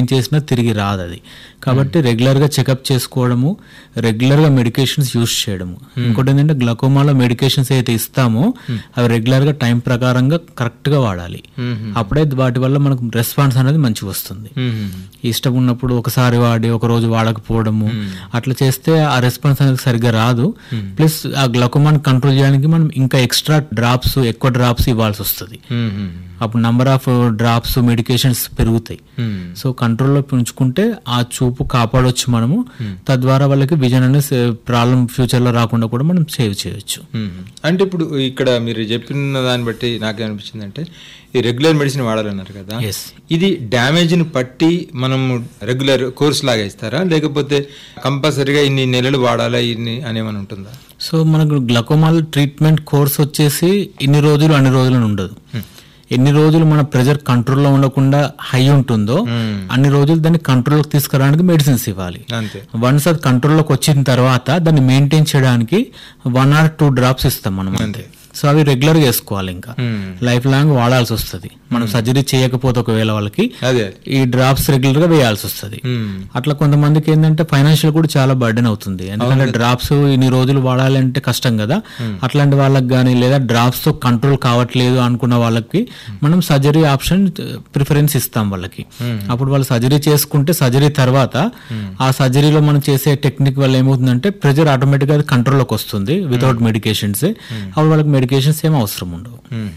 ఏం చేసినా తిరిగి రాదు అది కాబట్టి రెగ్యులర్గా చెకప్ చేసుకోవడము రెగ్యులర్గా మెడికేషన్స్ యూస్ చేయడము ఇంకోటి ఏంటంటే గ్లకోమాలో మెడికేషన్స్ అయితే ఇస్తామో అవి రెగ్యులర్గా టైం ప్రకారంగా కరెక్ట్గా వాడాలి అప్పుడే వాటి వల్ల మనకు రెస్పాన్స్ అనేది మంచిగా వస్తుంది ఇష్టం ఉన్నప్పుడు ఒకసారి వాడి ఒక రోజు వాడకపోవడము అట్లా చేస్తే ఆ రెస్పాన్స్ అనేది సరిగ్గా రాదు ప్లస్ ఆ గ్లకోమాన్ కంట్రోల్ చేయడానికి మనం ఇంకా ఎక్స్ట్రా డ్రాప్స్ ఎక్కువ డ్రాప్స్ ఇవ్వాల్సి వస్తుంది అప్పుడు నంబర్ ఆఫ్ డ్రాప్స్ మెడికేషన్స్ పెరుగుతాయి సో కంట్రోల్లో ఉంచుకుంటే ఆ చూపు కాపాడొచ్చు మనము తద్వారా వాళ్ళకి విజన్ అనే ప్రాబ్లం ఫ్యూచర్లో రాకుండా కూడా మనం సేవ్ చేయొచ్చు అంటే ఇప్పుడు ఇక్కడ మీరు చెప్పిన దాన్ని బట్టి నాకేమనిపించింది అంటే ఈ రెగ్యులర్ మెడిసిన్ వాడాలన్నారు కదా Yes. ఇది డ్యామేజ్ని పట్టి మనం రెగ్యులర్ కోర్స్ లాగా ఇస్తారా లేకపోతే కంపల్సరీగా ఇన్ని నెలలు వాడాలా ఇన్ని అనేమని ఉంటుందా సో మనకు గ్లకోమాల్ ట్రీట్మెంట్ కోర్స్ వచ్చేసి ఇన్ని రోజులు అన్ని రోజులు అని ఉండదు ఎన్ని రోజులు మన ప్రెజర్ కంట్రోల్లో ఉండకుండా హై ఉంటుందో అన్ని రోజులు దాన్ని కంట్రోల్లోకి తీసుకురావడానికి మెడిసిన్స్ ఇవ్వాలి అంతే వన్స్ అది కంట్రోల్లోకి వచ్చిన తర్వాత దాన్ని మెయింటైన్ చేయడానికి వన్ ఆర్ టూ డ్రాప్స్ ఇస్తాం మనం అంతే సో అవి రెగ్యులర్ గా వేసుకోవాలి ఇంకా లైఫ్ లాంగ్ వాడాల్సి వస్తుంది మనం సర్జరీ చేయకపోతే ఒకవేళ వాళ్ళకి అదే అదే ఈ డ్రాప్స్ రెగ్యులర్ గా వేయాల్సి వస్తుంది అట్లా కొంతమందికి ఏంటంటే ఫైనాన్షియల్ కూడా చాలా బర్డెన్ అవుతుంది ఎందుకంటే డ్రాప్స్ ఇన్ని రోజులు వాడాలి అంటే కష్టం కదా అట్లాంటి వాళ్ళకి కానీ లేదా డ్రాప్స్ తో కంట్రోల్ కావట్లేదు అనుకున్న వాళ్ళకి మనం సర్జరీ ఆప్షన్ ప్రిఫరెన్స్ ఇస్తాం వాళ్ళకి అప్పుడు వాళ్ళు సర్జరీ చేసుకుంటే సర్జరీ తర్వాత ఆ సర్జరీలో మనం చేసే టెక్నిక్ వల్ల ఏమవుతుందంటే ప్రెజర్ ఆటోమేటిక్ గా కంట్రోల్లోకి వస్తుంది వితౌట్ మెడికేషన్స్ అప్పుడు వాళ్ళకి మెడికేషన్స్ ఏం అవసరం ఉండవు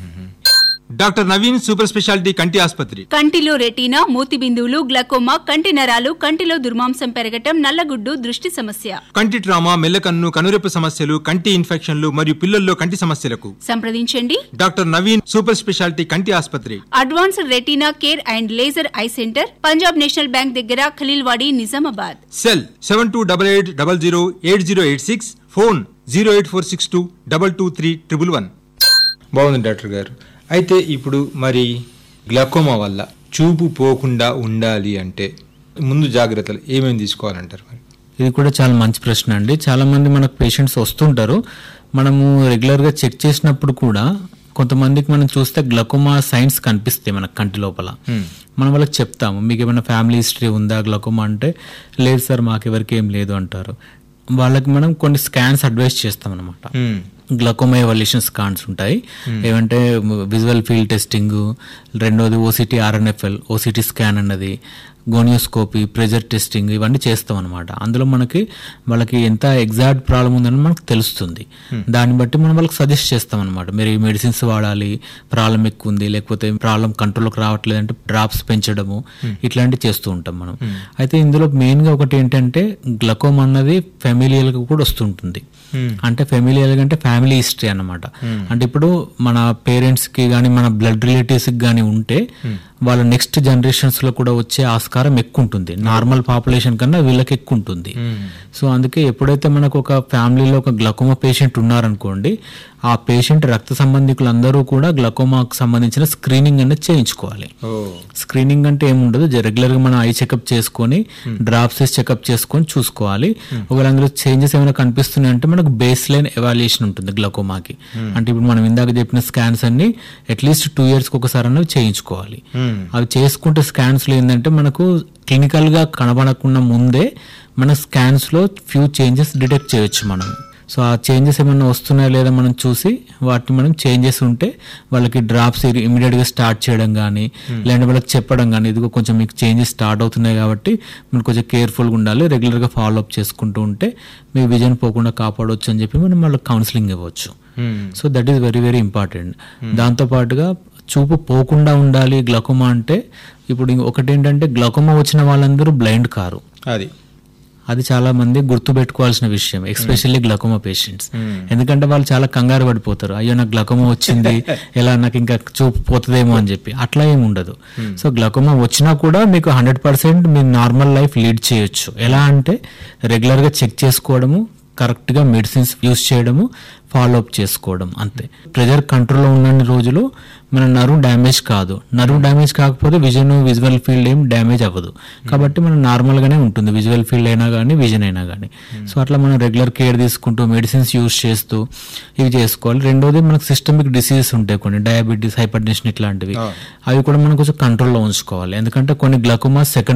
డాక్టర్ నవీన్ సూపర్ స్పెషాలిటీ కంటి ఆసుపత్రి కంటిలో రెటీనా మూతి బిందువులు గ్లకోమా కంటి నరాలు కంటిలో దుర్మాంసం పెరగటం నల్లగుడ్డు దృష్టి సమస్య కంటి ట్రామా మెల్లకన్ను కనురెప్ప సమస్యలు కంటి ఇన్ఫెక్షన్లు మరియు పిల్లల్లో కంటి సమస్యలకు సంప్రదించండి డాక్టర్ నవీన్ సూపర్ స్పెషాలిటీ కంటి ఆసుపత్రి advanced retina care and laser eye centre Punjab national bank దగ్గర Khaleelwadi Nizamabad cell seven two double eight double zero eight zero eight six phone zero eight four six two double two three triple one బాగుంది doctor garu అయితే ఇప్పుడు మరి glaucoma వల్ల చూపు పోకుండా ఉండాలి అంటే ముందు జాగ్రత్తలు ఏమేమి తీసుకోవాలంటారు మరి ఇది కూడా చాలా మంచి ప్రశ్న అండి చాలా మంది మనకు పేషెంట్స్ వస్తుంటారు మనము రెగ్యులర్ గా చెక్ చేసినప్పుడు కూడా కొంతమందికి మనం చూస్తే గ్లకోమా సైన్స్ కనిపిస్తాయి మనకు కంటి లోపల మనం వాళ్ళకి చెప్తాము మీకు ఏమైనా ఫ్యామిలీ హిస్టరీ ఉందా గ్లకోమా అంటే లేదు సార్ మాకు ఎవరికి ఏం లేదు అంటారు వాళ్ళకి మనం కొన్ని స్కాన్స్ అడ్వైస్ చేస్తాం అనమాట గ్లకోమా ఎవల్యూషన్ స్కాన్స్ ఉంటాయి ఏమంటే విజువల్ ఫీల్డ్ టెస్టింగ్ రెండోది ఓసిటీ ఆర్ఎన్ఎఫ్ఎల్ ఓసిటీ స్కాన్ అన్నది గోనియోస్కోపీ ప్రెజర్ టెస్టింగ్ ఇవన్నీ చేస్తాం అనమాట అందులో మనకి వాళ్ళకి ఎంత ఎగ్జాక్ట్ ప్రాబ్లం ఉందని మనకు తెలుస్తుంది దాన్ని బట్టి మనం వాళ్ళకి సజెస్ట్ చేస్తాం అనమాట మీరు ఈ మెడిసిన్స్ వాడాలి ప్రాబ్లం ఎక్కువ ఉంది లేకపోతే ప్రాబ్లం కంట్రోల్కి రావట్లేదు అంటే డ్రాప్స్ పెంచడము ఇట్లాంటివి చేస్తూ ఉంటాం మనం అయితే ఇందులో మెయిన్ గా ఒకటి ఏంటంటే గ్లకోమ్ అన్నది ఫెమిలియల్ గా కూడా వస్తుంటుంది అంటే ఫెమిలియల్ అంటే ఫ్యామిలీ హిస్టరీ అన్నమాట అంటే ఇప్పుడు మన పేరెంట్స్ కి కానీ మన బ్లడ్ రిలేటివ్స్ కి కానీ ఉంటే వాళ్ళ నెక్స్ట్ జనరేషన్స్ లో కూడా వచ్చే ఆస్కారం ఎక్కువ ఉంటుంది నార్మల్ పాపులేషన్ కన్నా వీళ్ళకి ఎక్కువ ఉంటుంది సో అందుకే ఎప్పుడైతే మనకు ఒక ఫ్యామిలీలో ఒక గ్లకోమా పేషెంట్ ఉన్నారనుకోండి ఆ పేషెంట్ రక్త సంబంధికులందరూ కూడా గ్లకోమాకు సంబంధించిన స్క్రీనింగ్ అనేది చేయించుకోవాలి ఓ స్క్రీనింగ్ అంటే ఏముండదు రెగ్యులర్ గా మనం ఐ చెకప్ చేసుకొని డ్రాప్స్ చెకప్ చేసుకొని చూసుకోవాలి ఒకవేళ అందులో చేంజెస్ ఏమైనా కనిపిస్తున్నాయి అంటే మనకు బేస్ లైన్ ఎవాల్యుయేషన్ ఉంటుంది గ్లకోమాకి అంటే ఇప్పుడు మనం ఇందాక చెప్పిన స్కాన్స్ అన్ని అట్లీస్ట్ టూ ఇయర్స్ కి ఒకసారి అన్నవి చేయించుకోవాలి అవి చేసుకుంటే స్కాన్స్ లో ఏంటంటే మనకు క్లినికల్ గా కనబడకుండా ముందే మన స్కాన్స్ లో ఫ్యూ చేంజెస్ డిటెక్ట్ చేయొచ్చు మనం సో ఆ చేంజెస్ ఏమైనా వస్తున్నాయా లేదా మనం చూసి వాటిని మనం చేంజెస్ ఉంటే వాళ్ళకి డ్రాప్స్ ఇమీడియట్ గా స్టార్ట్ చేయడం కానీ లేదంటే వాళ్ళకి చెప్పడం కానీ ఇదిగో కొంచెం మీకు చేంజెస్ స్టార్ట్ అవుతున్నాయి కాబట్టి మనం కొంచెం కేర్ఫుల్గా ఉండాలి రెగ్యులర్ గా ఫాలో అప్ చేసుకుంటూ ఉంటే మీ విజన్ పోకుండా కాపాడవచ్చు అని చెప్పి మనం వాళ్ళకి కౌన్సిలింగ్ ఇవ్వచ్చు so that is very very important దాంతో పాటుగా చూపు పోకుండా ఉండాలి గ్లకోమా అంటే ఇప్పుడు ఇంక ఒకటి ఏంటంటే గ్లకోమా వచ్చిన వాళ్ళందరూ బ్లైండ్ కారు అది అది చాలా మంది గుర్తు పెట్టుకోవాల్సిన విషయం ఎస్పెషల్లీ గ్లకోమా పేషెంట్స్ ఎందుకంటే వాళ్ళు చాలా కంగారు పడిపోతారు అయ్యో నాకు గ్లకోమా వచ్చింది ఎలా నాకు ఇంకా చూపు పోతుందేమో అని చెప్పి అట్లా ఏమి ఉండదు సో గ్లకోమా వచ్చినా కూడా మీకు హండ్రెడ్ పర్సెంట్ మీ నార్మల్ లైఫ్ లీడ్ చేయొచ్చు ఎలా అంటే రెగ్యులర్ గా చెక్ చేసుకోవడము కరెక్ట్ గా మెడిసిన్స్ యూస్ చేయడము ఫాలో అప్ చేసుకోవడం అంతే ప్రెజర్ కంట్రోల్లో ఉన్న రోజులు మన నరువు డ్యామేజ్ కాదు నరువు డ్యామేజ్ కాకపోతే విజన్ విజువల్ ఫీల్డ్ ఏం డ్యామేజ్ అవ్వదు కాబట్టి మనం నార్మల్ గానే ఉంటుంది విజువల్ ఫీల్డ్ అయినా కానీ విజన్ అయినా కానీ సో అట్లా మనం రెగ్యులర్ కేర్ తీసుకుంటూ మెడిసిన్స్ యూస్ చేస్తూ ఇవి చేసుకోవాలి రెండోది మనకు సిస్టమిక్ డిసీజెస్ ఉంటాయి కొన్ని డయాబెటీస్ హైపర్ టెన్షన్ ఇట్లాంటివి అవి కూడా మనం కొంచెం కంట్రోల్లో ఉంచుకోవాలి ఎందుకంటే కొన్ని గ్లకోమా సెకండ్